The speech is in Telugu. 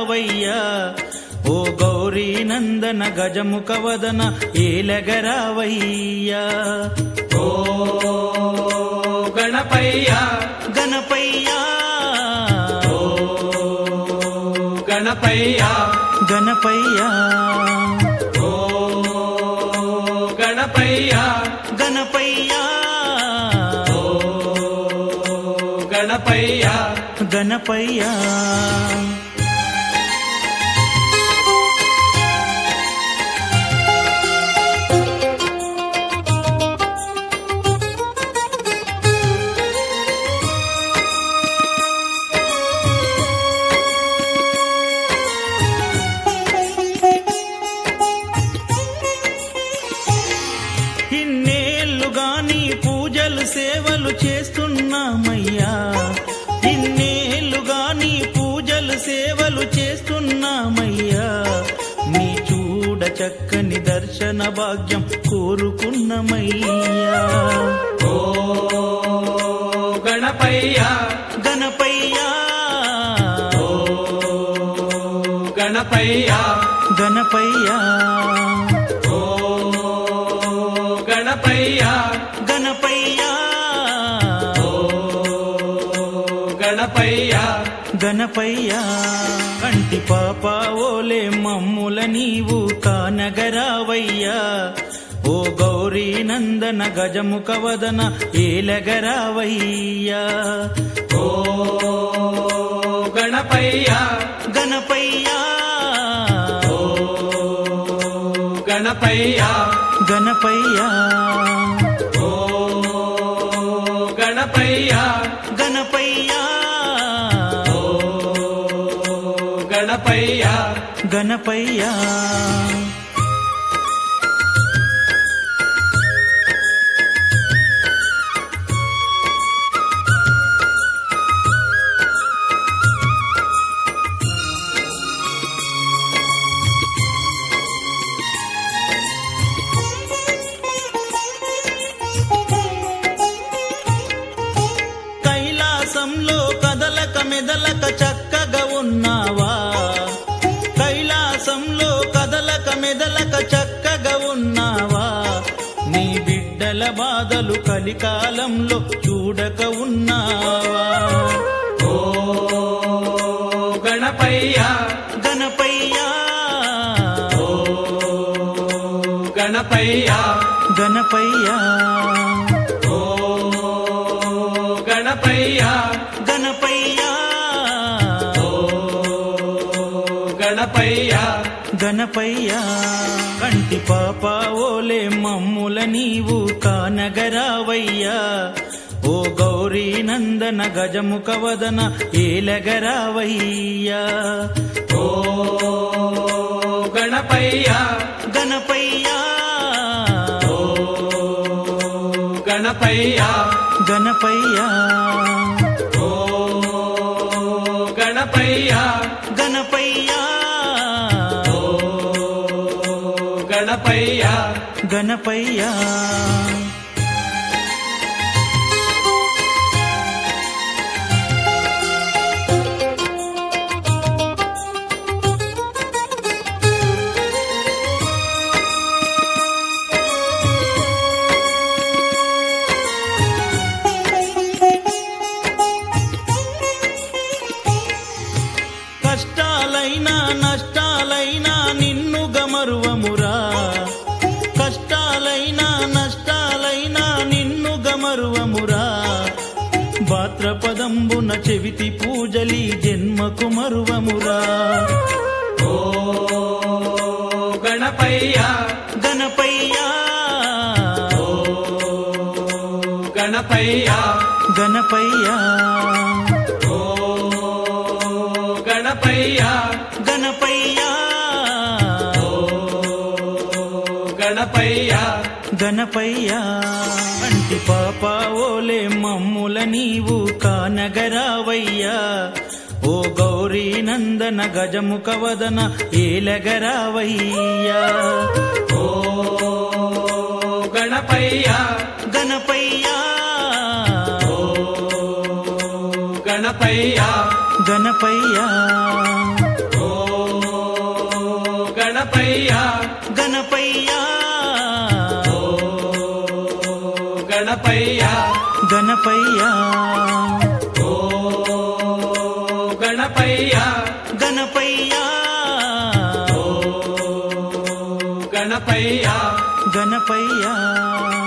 ఏలగరావయ్యా ఓ గౌరీ నందన గజముఖ వదన ఏలగరావయ్యా ఓ గణపయ్య గణపయ్యా ఓ గణపయ్య గణపయ్యా ఓ గణపయ్య గణపయ్యా ఓ గణపయ్య గణపయ్యా ఇన్నేళ్లుగా నీ పూజలు సేవలు చేస్తున్నామయ్యా ఇన్నేళ్లుగా నీ పూజలు సేవలు చేస్తున్నామయ్యా నీ చూడ చక్కని దర్శన భాగ్యం కోరుకున్నమయ్యా ఓ గణపయ్య గణపయ్యా ఓ గణపయ్య గణపయ్యా ఓ గణపయ్య గణపయ్యా ఓ గణపయ్య గణపయ్యా కంటి పాప ఓలే మమ్ముల నీవు కానగరావయ్యా ఓ గౌరీ నందన గజముఖ వదన ఏలగరావయ్యా ఓ గణపయ్య గణపయ్యా ఓ గణపయ్య గణపయ్యా ఓ గణపయ్య గణపయ్యా ఓ గణపయ్య గణపయ్యా కైలాసంలో కదలక మెదలక చక్కగా ఉన్నావా కైలాసంలో కదలక మెదలక చక్కగా ఉన్నావా నీ బిడ్డల బాధలు కలికాలంలో చూడక ఉన్నావా ఓ గణపయ్య గణపయ్యా ఓ గణపయ్య గణపయ్యా ఓ గణపయ్య గణపయ్యా ఓ గణపయ్య గణపయ్యా కంటి పాప ఓలే మమ్ముల నీవు కానగరావయ్యా ఓ గౌరీ నందన గజముఖ వదన ఏలగరావయ్యా ఓ గణపయ్య గణపయ్యా ఓ గణపయ్య గణపయ్యా ఓ గణపయ్య గణపయ్యా ఓ గణపయ్య గణపయ్యా కష్టాలైనా నష్టాలైనా నిన్ను గమరువమురా కష్టాలైనా నష్టాలైనా నిన్ను గమరువమురా భాద్రపదంబున చెవితి పూజలి జన్మకు మరువమురా ఓ గణపయ్య గణపయ్యా ఓ గణపయ్య గణపయ్యా ఓ గణపయ్య గణపయ్యా ఓ గణపయ్య గణపయ్యా కంటి పాప ఓలే మమ్ముల నీవు కానగరావయ్యా ఓ గౌరీ నందన గజముఖ వదన ఏలగరావయ్యా ఓ గణపయ్య గణపయ్యా ఓ గణపయ్య గణపయ్యా ఓ గణపయ్యా గణపయ్య గణపయ్యా ఓ గణపయ్య గణపయ్యా ఓ గణపయ్య గణపయ్యా